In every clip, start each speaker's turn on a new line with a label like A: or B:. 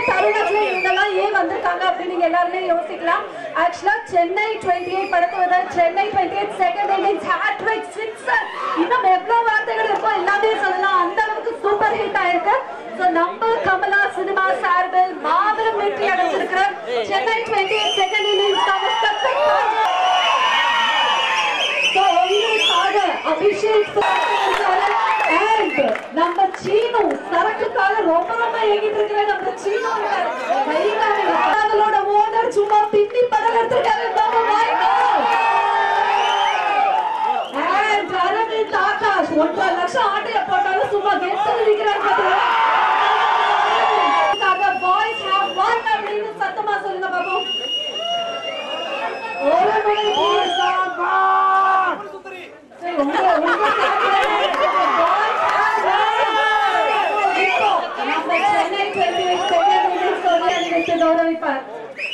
A: தருணத்துல இவங்கெல்லாம் ஏன் வந்திருக்காங்க அப்படின்னு நீங்க எல்லாருமே யோசிக்கலாம் ஆக்சுவலா சென்னை டுவெண்ட்டி எயிட் படத்தோட Chennai twenty eight second innings hattrick sixer இன்னும் எவ்வளவு வார்த்தைகள் இருக்கோ எல்லாமே சொல்லலாம் அந்த அளவுக்கு சூப்பர் ஹிட் ஆயிருக்கு So, நம்ம கமலா சினிமா சார்பில் மாபெரும் வெற்றி அடைஞ்சிருக்கிற Chennai twenty eight second innings So, உங்களுக்காக அபிஷேக் அண்ட் நம்ம சீனு சரக்குக்காக ரொம்ப ரொம்ப ஏங்கிட்டு இருக்கிற நம்ம சீனு இருக்காரு. கைகாலில் அவங்களோட ஓனர் சும்மா பின்னி படம் எடுத்திருக்காரு நம்ம வாய்க்கோல். And அரவிந்த் ஆகாஷ் ஒன்றரை லட்சம் ஆட்டைய போட்டாலும் சும்மா கெத்து நிற்கிறார் பாத்தீங்களா? பாய்ஸ் ஹேவ் ஒன் அப்படின்னு சத்தமா சொல்லுங்க பாப்போம் ஒரு முறை please. சரி, உங்க உங்க boys have won. இப்போ நம்ம சென்னை 28 second innings ஓட நிகழ்ச்சி கௌரவிப்பார்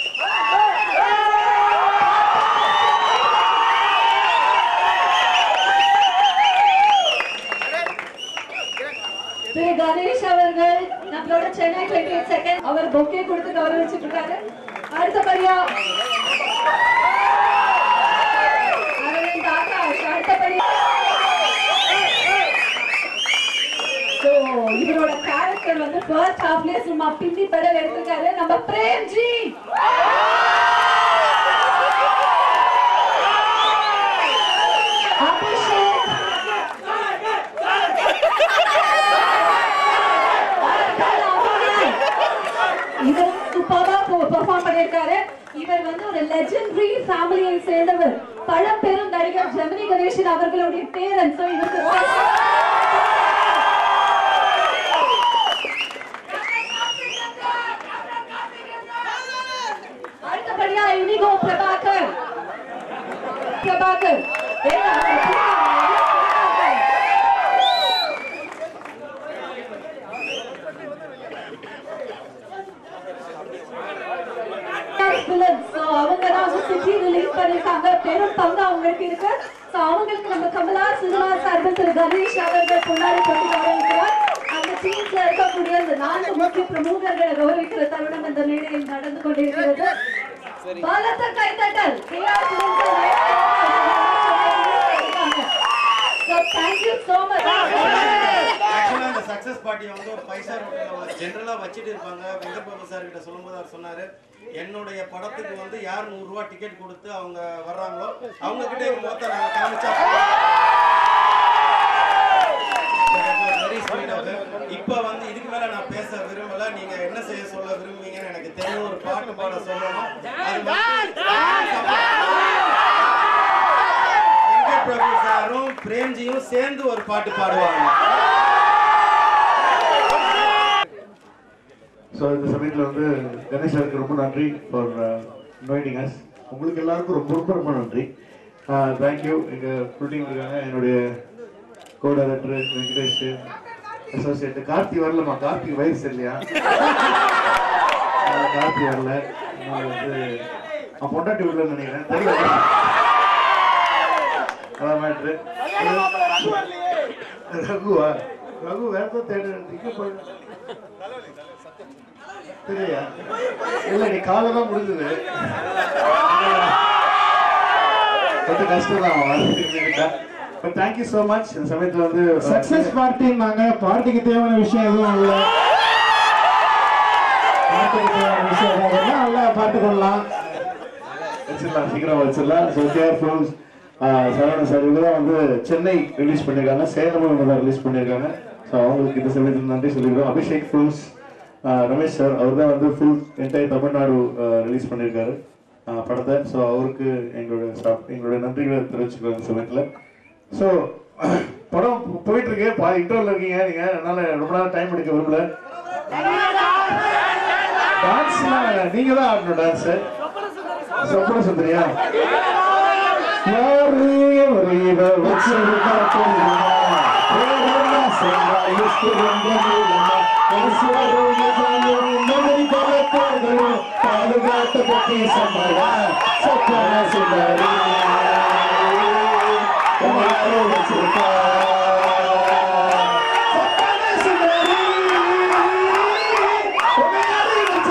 A: திரு கணேஷ் அவர்கள் நம்மளோட சென்னை 28 செகண்ட் அவர் பொக்கே கொடுத்து கௌரவிச்சிட்டு இருக்காரு அடுத்தபடியா அரவிந்த் ஆகாஷ் அடுத்தபடியா So, இவரோட கேரக்டர் வந்து ஃபர்ஸ்ட் ஹாஃப்லயே சும்மா பின்னி பெடல் எடுத்திருக்காரு நம்ம பிரேம்ஜி அபிஷேக் இவர் சூப்பரா பெர்ஃபார்ம் பண்ணியிருக்காரு இவர் வந்து ஒரு லெஜெண்டரி ஃபேமிலியை சேர்ந்தவர் பழம்பெரும் நடிகர் ஜெமினி கணேசன் அவர்களுடைய பேரன் சோ இவருக்கு அடுத்தபடியா இனிகோ பிரபாகர் பிரபாகர் ஏய், அவங்க பிரபாகர். villains. So, அவங்க தான் வந்து சிட்டி ரிலீஸ் பண்ணிருக்காங்க பெரும் பங்கு அவங்களுக்கு இருக்கு So, அவங்களுக்கு நம்ம கமலா சினிமா சார்பில் திரு கணேஷ் அவர்கள் பொன்னாடி பற்றி கௌரவிக்கிறார் அந்த டீம்ல இருக்கக்கூடிய அந்த நான்கு முக்கிய பிரமுகர்களை கௌரவிக்கிற தருணம் இந்த மேடையில் நடந்து கொண்டிருக்கிறது பலத்த கைத்தட்டல் KR films அ right பண்ணிருக்காங்க. So, thank you so much.
B: ஆக்சுவலா இந்த சக்சஸ் பார்ட்டியை வந்து ஒரு ஃபைவ் ஸ்டார் ஹோட்டல்ல ஜென்ரலா வச்சிட்டு இருப்பாங்க வெங்கட் பாபு சார் கிட்ட சொல்லும்போது அவர் சொன்னாரு என்னுடைய படத்துக்கு வந்து யார் நூறு ரூபாய் டிக்கெட் கொடுத்து அவங்க வர்றாங்களோ அவங்க கிட்ட எங்க முகத்தை நாங்க காமிச்சா வெரி ஸ்வீட் ஆஃப் இப்போ வந்து இதுக்கு மேல நான் பேச விரும்பல நீங்க என்ன செய்ய சொல்ல விரும்புவீங்கன்னு எனக்கு தெரியும் ஒரு பாட்டு பாட சொல்லணும் அது வந்து வெங்கட் பிரபு சாரும் பிரேம்ஜியும் சேர்ந்து ஒரு பாட்டு பாடுவாங்க
C: ஸோ இந்த சமயத்தில் வந்து கணேஷ் சாருக்கு ரொம்ப நன்றி ஃபார் இன்வைட்டிங் அஸ் உங்களுக்கு எல்லாருக்கும் ரொம்ப ரொம்ப ரொம்ப நன்றி தேங்க்யூ எங்கள் ஃபுல் டீம் இருக்காங்க என்னுடைய co director Venkatesh associate Karthi Varalamma Karthik வயசு இல்லையா அதனால கார்த்தி வரல அதனால வந்து அவன் பொண்டாட்டி விடலன்னு நினைக்கிறேன் தெரியல அதான் மேட்ரு ரகுவா ரகு வேற ஏதோ தேடு இங்க போய் தெரியலையா இல்ல நீ காலை தான் முடிஞ்சது கொஞ்சம் கஷ்டம் தான் பட் தேங்க்யூ ஸோ மச் இந்த சமயத்தில் வந்து
D: சக்சஸ் பார்ட்டின்னாங்க பார்ட்டிக்கு தேவையான விஷயம் எதுவும் இல்ல பார்ட்டிக்கு தேவையான விஷயம் எதுவும் இல்ல நல்லா பார்த்துக்கொள்ளலாம்
C: வச்சிடலாம் சீக்கிரம் வச்சிடலாம் so KR films Saravanan sir இவங்க தான் வந்து சென்னை ரிலீஸ் பண்ணியிருக்காங்க சேலமும் இவங்க தான் ரிலீஸ் பண்ணியிருக்காங்க ஸோ அவங்களுக்கு இந்த சமயத்தில் நன்றி சொல்லிக்கிறோம் அபிஷேக் ஃபிலிம்ஸ் ரமேஷ் சார் அவர் தான் வந்து ஃபுல் என்டையர் தமிழ்நாடு ரிலீஸ் பண்ணியிருக்காரு ஆஹ் படத்தை ஸோ அவருக்கு எங்களுடைய சா- எங்களுடைய நன்றிகளை தெரிவிச்சுக்கிறோம் இந்த சமயத்தில் ஸோ படம் போயிட்டு இருக்கு பா இன்டர்வல் இருக்கீங்க நீங்க அதனால ரொம்ப நேரம் டைம் எடுக்க விரும்பல டான்ஸ்லாம் நீங்க தான் ஆடணும் டான்ஸ் சொப்பன சுந்தரியா யாரு எவரு இவ வச்சிருக்கா தெரியுமா? பேரென்ன சென்றா இஸ்கு ரொம்ப நீளமா? கடைசியாரு நிஜாயும் நகரி பலத்தோர்களும் பாதுகாத்த பத்தி சம்மடா சொப்பன சுந்தரி உன்னை யாரோ வச்சிருக்கா சொப்பன சுந்தரி உன்னை யாரோ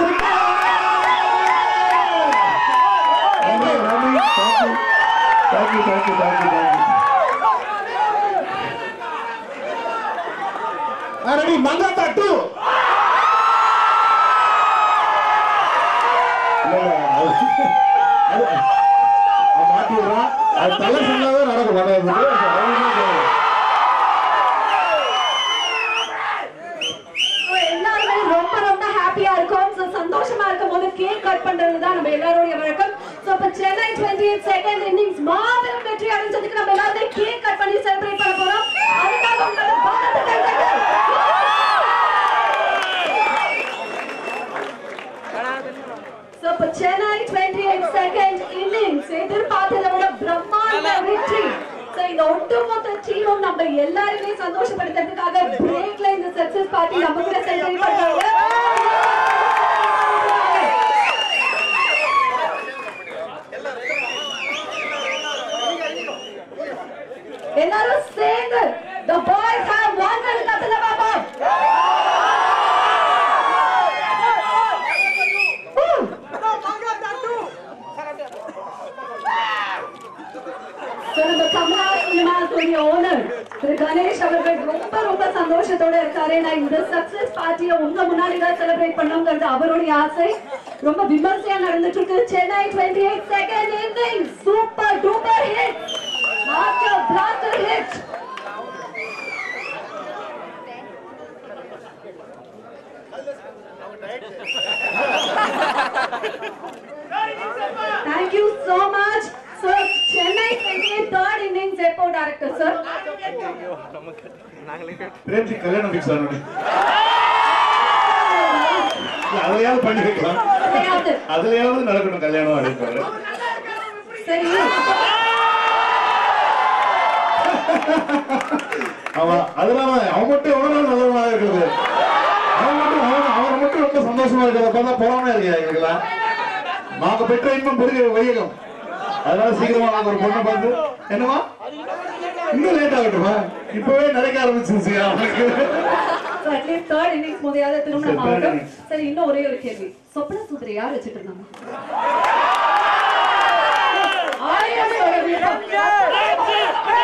C: இல்ல, இல்ல, அது- அது- அவன் மாட்டி விடுறான். அது தலை சொன்னாதான் நடக்கும் மண்டபத்துக்கு. அவனுக்கு தெரியும்.
A: So, எல்லாருமே ரொம்ப ரொம்ப ஹாப்பியா இருக்கும் So, சந்தோஷமா இருக்கும் போது கேக் கட் பண்றது தான் நம்ம எல்லாருடைய வழக்கம் சோ இப்ப சென்னை 28 செகண்ட் இன்னிங்ஸ் மாபெரும் வெற்றி அடைஞ்சதுக்கு நம்ம எல்லாருமே கேக் கட் பண்ணி செலிப்ரேட் பண்ண போறோம் அதுக்காக உங்களோட பாராட்டு கைதட்டல். So, இப்ப சென்னை 28 செகண்ட் இன்னிங்ஸ் எதிர்பார்த்ததை விட பிரம்மாண்ட வெற்றி So, இந்த ஒட்டுமொத்த டீமும் நம்ம எல்லாருமே சந்தோஷப்படுத்துறதுக்காக பிரேக்ல இந்த சக்சஸ் பார்ட்டி நம்ம கூட செலிப்ரேட் பண்றாங்க எல்லாரும் சேர்ந்து the boys have won the கத்தல பாப்போம் So, நம்ம கமலா சினிமாஸுடைய ஓனர் திரு கணேஷ் அவர்கள் ரொம்ப ரொம்ப சந்தோஷத்தோட இருக்காரு நான் இந்த சக்சஸ் பார்ட்டியை உங்க முன்னாடி தான் செலிப்ரேட் பண்ணணுங்கிறது அவருடைய ஆசை ரொம்ப விமர்சையா நடந்துட்டு இருக்கு சென்னை 28 செகண்ட் இன்னிங் super duper hit master blaster hit Thank you so much. So, Chennai 28 third innings எப்போ director sir?
C: பிரேம்ஜி கல்யாணம் ஃபிக்ஸ் ஆகணும் அதையாவது பண்ணி வைக்கலாம்
A: கிடையாது.
C: அதுலயாவது நடக்கணும் கல்யாணம் அப்படின்றாரு
A: சரி
C: ஆமா அதெல்லாம் அவன் மட்டும் எவ்வளவு நாள் நல்லவனா இருக்குது அவன் மட்டும் அவன் அவன் மட்டும் ரொம்ப சந்தோஷமா இருக்கிறத பார்த்தா பொறாமையா இருக்கு எங்களுக்குலாம் நாங்க பெற்ற இன்பம் பெருக வையகம் அதனால சீக்கிரமா நாங்க ஒரு பொண்ணை பார்த்து என்னவா இன்னும் லேட் ஆகட்டுமா இப்பவே நடக்க ஆரம்பிச்சிருச்சு அவனுக்கு
A: So, at least third innings போதையாவது திருமணம்
C: சரி, third
A: ஆகட்டும்
C: innings.
A: சரி இன்னும் ஒரே ஒரு கேள்வி சொப்ன சூத்திர யார் வச்சுட்டு இருந்தாங்க ஆடியன்ஸோட விருப்பம்.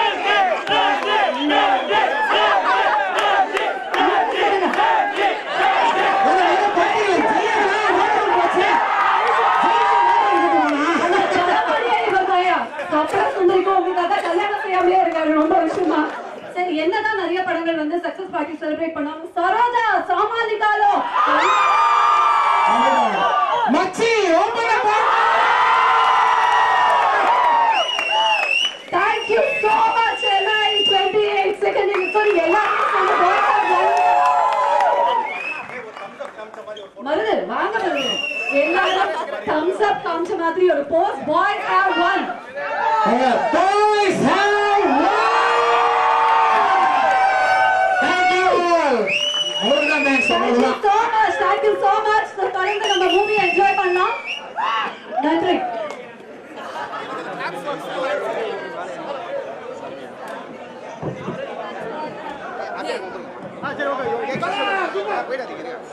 A: அந்த ஜனவரியே இவர் தாயா. சொப்ன சுந்தரிக்கும் உங்களுக்காக கல்யாணம் செய்யாமலே இருக்காரு ரொம்ப வருஷமா சரி என்னதான் நிறைய படங்கள் வந்து சக்சஸ் பார்ட்டி செலிப்ரேட் பண்ணாலும் சரோஜா சாமானிகாலோ
D: மச்சி open
A: Thank you so much, Chennai 28 second innings. Sorry, எல்லாரும் சேர்ந்து boys have won. மருது வாங்க மருது எல்லாரும் thumbs up காமிச்ச மாதிரி ஒரு post boys have won
D: Boys have won! Thank you all! அவர்தான் thanks,
A: Thank you
D: அவ்வளவுதான்.
A: so much. Thank you so much. So, தொடர்ந்து நம்ம மூவி என்ஜாய் பண்ணலாம் நன்றி
E: ஆ சரி ஓகே போயிட்டு